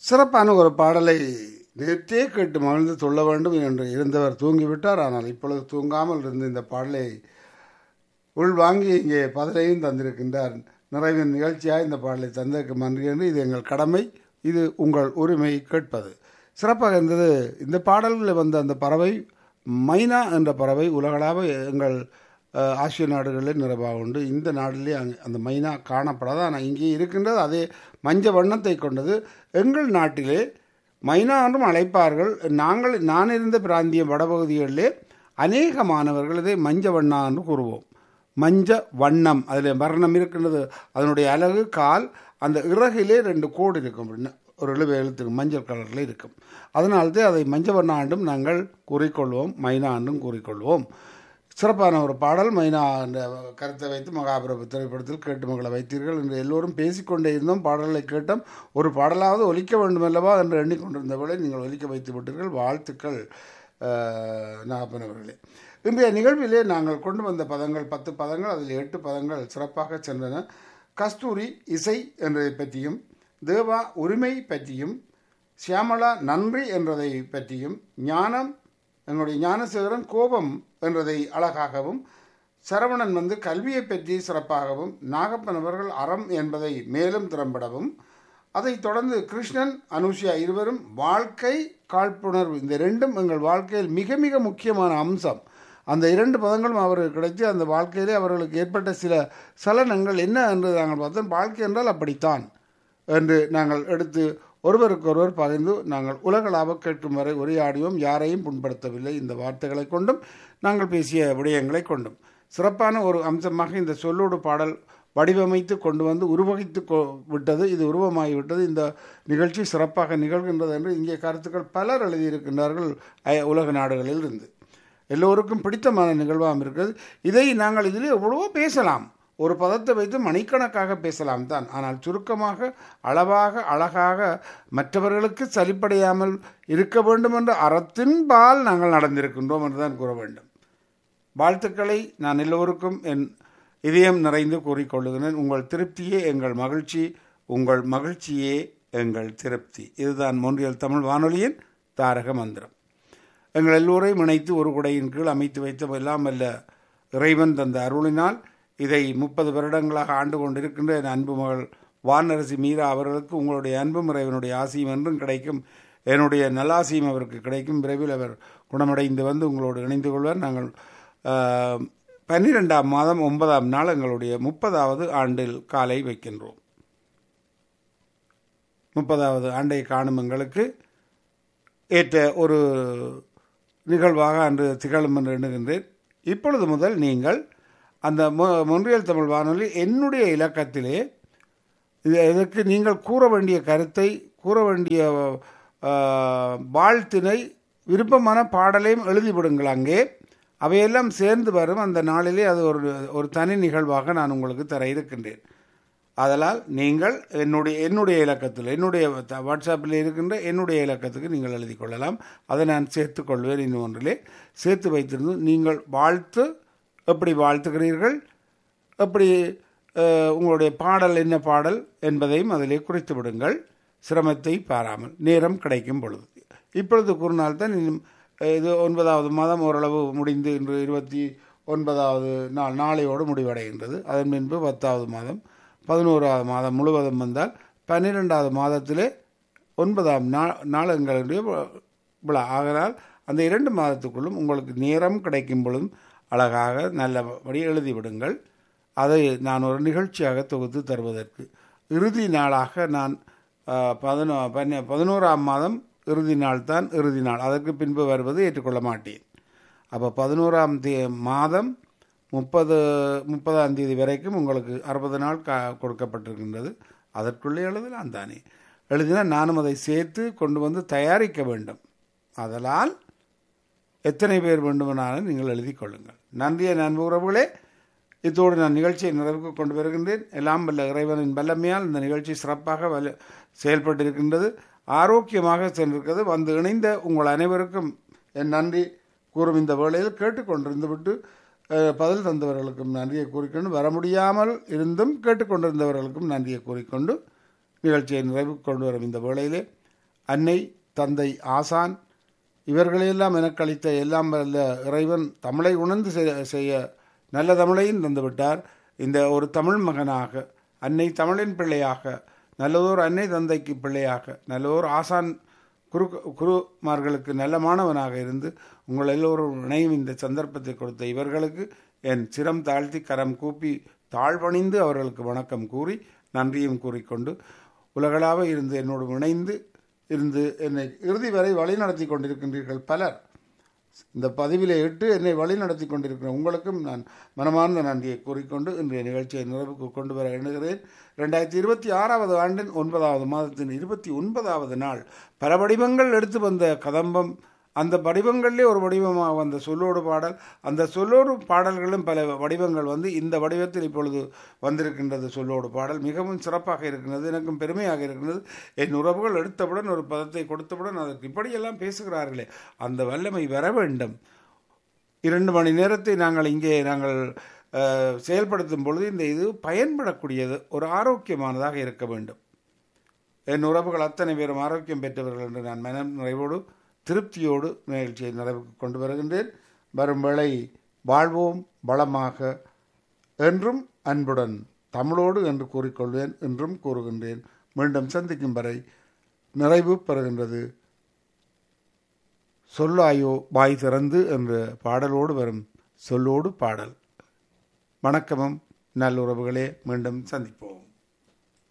சிறப்பான ஒரு பாடலை நேற்றே கேட்டு மகிழ்ந்து சொல்ல வேண்டும் என்று இருந்தவர் தூங்கிவிட்டார் ஆனால் இப்பொழுது தூங்காமல் இருந்து இந்த பாடலை உள்வாங்கி இங்கே பதிலையும் தந்திருக்கின்றார் நிறைவின் நிகழ்ச்சியாக இந்த பாடலை தந்ததற்கு நன்றி என்று இது எங்கள் கடமை இது உங்கள் உரிமை கேட்பது சிறப்பாக இருந்தது இந்த பாடல்களில் வந்த அந்த பறவை மைனா என்ற பறவை உலகளாவ எங்கள் அஹ், ஆசிய நாடுகளில் நிறைவாக உண்டு இந்த நாட்டிலே அங்க- அந்த மைனா காணப்படாது ஆனால் இங்கே இருக்கின்றது அதே மஞ்ச வண்ணத்தை கொண்டது எங்கள் நாட்டிலே மைனா என்றும் அழைப்பார்கள் நாங்கள் நான் இருந்த பிராந்திய வடபகுதிகளிலே அநேக மாணவர்கள் இதை மஞ்ச வண்ணா என்று கூறுவோம் மஞ்ச வண்ணம் அதில் வர்ணம் இருக்கின்றது அதனுடைய அழகு கால் அந்த இறகிலே ரெண்டு கோடு இருக்கும் அப்படின்னா ஒரு எழுபது எழுத்து மஞ்சள் கலரில் இருக்கும் அதனால்தான் அதை மஞ்ச வண்ணாண்டும் நாங்கள் கூறிக்கொள்வோம் மைனா என்றும் கூறிக்கொள்வோம் சிறப்பான ஒரு பாடல் மைனா என்ற கருத்தை வைத்து மகாபிரபு திரைப்படத்தில் கேட்டு மகளை வைத்தீர்கள் என்று எல்லோரும் பேசிக்கொண்டே இருந்தோம் பாடல்களை கேட்டோம் ஒரு பாடலாவது ஒலிக்க வேண்டுமல்லவா என்று எண்ணிக்கொண்டிருந்தவளை நீங்கள் ஒலிக்க வைத்து விட்டீர்கள் வாழ்த்துக்கள் அஹ், நாகப்பன் அவர்களே இன்றைய நிகழ்விலே நாங்கள் கொண்டு வந்த பதங்கள் பத்து பதங்கள் அதில் எட்டு பதங்கள் சிறப்பாக சென்றன கஸ்தூரி இசை என்பதை பற்றியும் தேவா உரிமை பற்றியும் சியாமளா நன்றி என்றதை பற்றியும் ஞானம் எங்களுடைய ஞானசேகரன் கோபம் என்றதை அழகாகவும் சரவணன் வந்து கல்வியை பற்றி சிறப்பாகவும் நாகப்பன் அவர்கள் அறம் என்பதை மேலும் திறம்படவும் அதைத் தொடர்ந்து கிருஷ்ணன் அனுஷியா இருவரும் வாழ்க்கை காழ்ப்புணர்வு இந்த ரெண்டும் எங்கள் வாழ்க்கையில் மிக மிக முக்கியமான அம்சம் அந்த இரண்டு பதங்களும் அவருக்கு கிடைத்து அந்த வாழ்க்கையிலே அவர்களுக்கு ஏற்பட்ட சில சலனங்கள் என்ன என்று நாங்கள் பார்த்தோம் வாழ்க்கை என்றால் அப்படித்தான் என்று நாங்கள் எடுத்து ஒருவருக்கொருவர் பகிர்ந்து நாங்கள் உலகளாவ கேட்கும் வரை உரையாடியோம் யாரையும் புண்படுத்தவில்லை இந்த வார்த்தைகளை கொண்டும் நாங்கள் பேசிய விடயங்களை கொண்டும் சிறப்பான ஒரு அம்சமாக இந்த சொல்லோடு பாடல் வடிவமைத்து கொண்டு வந்து உருவகித்து கொ- விட்டது இது உருவமாகிவிட்டது இந்த நிகழ்ச்சி சிறப்பாக நிகழ்கின்றது என்று இங்கே கருத்துக்கள் பலர் எழுதியிருக்கின்றார்கள் அய- உலக நாடுகளில் இருந்து எல்லோருக்கும் பிடித்தமான நிகழ்வாக இருக்கிறது இதை நாங்கள் இதில் எவ்வளவோ பேசலாம் ஒரு பதத்தை வைத்து மணிக்கணக்காக பேசலாம் தான் ஆனால் சுருக்கமாக அளவாக அழகாக மற்றவர்களுக்கு சலிப்படையாமல் இருக்க வேண்டும் என்ற அறத்தின்பால் நாங்கள் நடந்திருக்கின்றோம் என்றுதான் கூற வேண்டும் வாழ்த்துக்களை நான் எல்லோருக்கும் என் இதயம் நிறைந்து கூறிக்கொள்ளுகிறேன் உங்கள் திருப்தியே எங்கள் மகிழ்ச்சி உங்கள் மகிழ்ச்சியே எங்கள் திருப்தி இதுதான் மொன்றியல் தமிழ் வானொலியின் தாரக மந்திரம் எங்கள் எல்லோரையும் இணைத்து ஒரு குடையின் கீழ் அமைத்து வைத்த எல்லாம் வல்ல இறைவன் தந்த அருளினால் இதை முப்பது வருடங்களாக ஆண்டு கொண்டிருக்கின்ற என் அன்பு மகள் வானரசி மீரா அவர்களுக்கு உங்களுடைய அன்பும் இறைவனுடைய ஆசியும் என்றும் கிடைக்கும் என்னுடைய நல்லாசியும் அவருக்கு கிடைக்கும் விரைவில் அவர் குணமடைந்து வந்து உங்களோடு இணைந்து கொள்வார் நாங்கள் ஆஹ், பன்னிரெண்டாம் மாதம் ஒன்பதாம் நாள் எங்களுடைய முப்பதாவது ஆண்டில் காலை வைக்கின்றோம் முப்பதாவது ஆண்டை காணும் எங்களுக்கு ஏற்ற ஒரு நிகழ்வாக அன்று திகழும் என்று எண்ணுகின்றேன் இப்பொழுது முதல் நீங்கள் அந்த மொ- மொன்றியல் தமிழ் வானொலி என்னுடைய இலக்கத்திலே இது இதற்கு நீங்கள் கூற வேண்டிய கருத்தை கூற வேண்டிய ஆஹ், வாழ்த்தினை விருப்பமான பாடலையும் எழுதிவிடுங்கள் அங்கே அவையெல்லாம் சேர்ந்து வரும் அந்த நாளிலே அது ஒரு ஒரு தனி நிகழ்வாக நான் உங்களுக்கு தர இருக்கின்றேன் அதனால் நீங்கள் என்னுடைய என்னுடைய இலக்கத்தில் என்னுடைய த- வாட்ஸ்அப்பில் இருக்கின்ற என்னுடைய இலக்கத்துக்கு நீங்கள் எழுதி கொள்ளலாம் அதை நான் சேர்த்து கொள்வேன் இன்னும் ஒன்றிலே சேர்த்து வைத்திருந்து நீங்கள் வாழ்த்து எப்படி வாழ்த்துகிறீர்கள் எப்படி அஹ், உங்களுடைய பாடல் என்ன பாடல் என்பதையும் அதிலே குறித்து விடுங்கள் சிரமத்தை பாராமல் நேரம் கிடைக்கும் பொழுது இப்பொழுது கூறினால் தான் இன்னும் அஹ், இது ஒன்பதாவது மாதம் ஓரளவு முடிந்து இன்று இருபத்தி ஒன்பதாவது நாள் நாளையோடு முடிவடைகின்றது அதன் பின்பு பத்தாவது மாதம் பதினோராவது மாதம் முழுவதும் வந்தால் பன்னிரெண்டாவது மாதத்திலே ஒன்பதாம் நா நாள் எங்களுடைய வி- விழா ஆகனால் அந்த இரண்டு மாதத்துக்குள்ளும் உங்களுக்கு நேரம் கிடைக்கும் பொழுதும் அழகாக நல்லபடி எழுதி விடுங்கள் அதை நான் ஒரு நிகழ்ச்சியாக தொகுத்து தருவதற்கு இறுதி நாளாக நான் ஆஹ், பதினோ பன்ன பதினோராம் மாதம் இறுதி நாள் தான் இறுதி நாள் அதற்கு பின்பு வருவது ஏற்றுக்கொள்ள மாட்டேன் அப்போ பதினோராம் தே மாதம் முப்பது முப்பதாம் தேதி வரைக்கும் உங்களுக்கு அறுபது நாள் கா கொடுக்கப்பட்டிருக்கின்றது அதற்குள்ளே எழுதலாம் தானே எழுதினால் நானும் அதை சேர்த்து கொண்டு வந்து தயாரிக்க வேண்டும் அதனால் எத்தனை பேர் வேண்டுமானாலும் நீங்கள் எழுதி கொள்ளுங்கள் நன்றிய நண்பு உறவுகளே இத்தோடு நான் நிகழ்ச்சியை நிறைவுக்கு கொண்டு வருகின்றேன் எல்லாம் வல்ல இறைவனின் வல்லமையால் இந்த நிகழ்ச்சி சிறப்பாக வல்ல செயல்பட்டிருக்கின்றது ஆரோக்கியமாக சென்றிருக்கிறது வந்து இணைந்த உங்கள் அனைவருக்கும் என் நன்றி கூறும் இந்த வேளையில் கேட்டுக்கொண்டிருந்து விட்டு அஹ், பதில் தந்தவர்களுக்கும் நன்றியை கூறிக்கொண்டு வர முடியாமல் இருந்தும் கேட்டுக்கொண்டிருந்தவர்களுக்கும் நன்றியை கூறிக்கொண்டு நிகழ்ச்சியை நிறைவு கொண்டு வரும் இந்த வேளையிலே அன்னை தந்தை ஆசான் இவர்களையெல்லாம் எனக்கு அளித்த எல்லாம் வல்ல இறைவன் தமிழை உணர்ந்து செய்ய- செய்ய நல்ல தமிழையும் தந்துவிட்டார் இந்த ஒரு தமிழ் மகனாக அன்னை தமிழின் பிள்ளையாக நல்லதோர் அன்னை தந்தைக்கு பிள்ளையாக நல்லதோர் ஆசான் குரு குருமார்களுக்கு நல்ல மாணவனாக இருந்து உங்கள் எல்லோரும் இணையும் இந்த சந்தர்ப்பத்தை கொடுத்த இவர்களுக்கு என் சிரம் தாழ்த்தி கரம் கூப்பி தாழ்வணிந்து அவர்களுக்கு வணக்கம் கூறி நன்றியும் கூறிக்கொண்டு உலகளாக இருந்து என்னோடு இணைந்து இருந்து என்னை இறுதி வரை வழிநடத்தி கொண்டிருக்கின்றீர்கள் பலர் இந்த பதிவிலே இட்டு என்னை வழிநடத்தி கொண்டிருக்கிற உங்களுக்கும் நான் மனமார்ந்த நன்றியை கூறிக்கொண்டு இன்றைய நிகழ்ச்சியை நிறைவுக்கு கொண்டு வர எண்ணுகிறேன் ரெண்டாயிரத்தி இருபத்தி ஆறாவது ஆண்டின் ஒன்பதாவது மாதத்தின் இருபத்தி ஒன்பதாவது நாள் பல வடிவங்கள் எடுத்து வந்த கதம்பம் அந்த வடிவங்களிலே ஒரு வடிவமாக வந்த சொல்லோடு பாடல் அந்த சொல்லோடு பாடல்களும் பல வடிவங்கள் வந்து இந்த வடிவத்தில் இப்பொழுது வந்திருக்கின்றது சொல்லோடு பாடல் மிகவும் சிறப்பாக இருக்கின்றது எனக்கும் பெருமையாக இருக்கின்றது என் உறவுகள் எடுத்தவுடன் ஒரு பதத்தை கொடுத்தவுடன் அதற்கு இப்படியெல்லாம் பேசுகிறார்களே அந்த வல்லமை வர வேண்டும் இரண்டு மணி நேரத்தை நாங்கள் இங்கே நாங்கள் அஹ், செயல்படுத்தும் பொழுது இந்த இது பயன்படக்கூடியது ஒரு ஆரோக்கியமானதாக இருக்க வேண்டும் என் உறவுகள் அத்தனை பேரும் ஆரோக்கியம் பெற்றவர்கள் என்று நான் மனம் நிறைவோடு திருப்தியோடு நிகழ்ச்சியை நிறைவுக்கு கொண்டு வருகின்றேன் வரும் வேளை வாழ்வோம் வளமாக என்றும் அன்புடன் தமிழோடு என்று கூறிக்கொள்வேன் என்றும் கூறுகின்றேன் மீண்டும் சந்திக்கும் வரை நிறைவு பெறுகின்றது சொல்லாயோ வாய் திறந்து என்ற பாடலோடு வரும் சொல்லோடு பாடல் வணக்கமும் நல்லுறவுகளே மீண்டும் சந்திப்போம்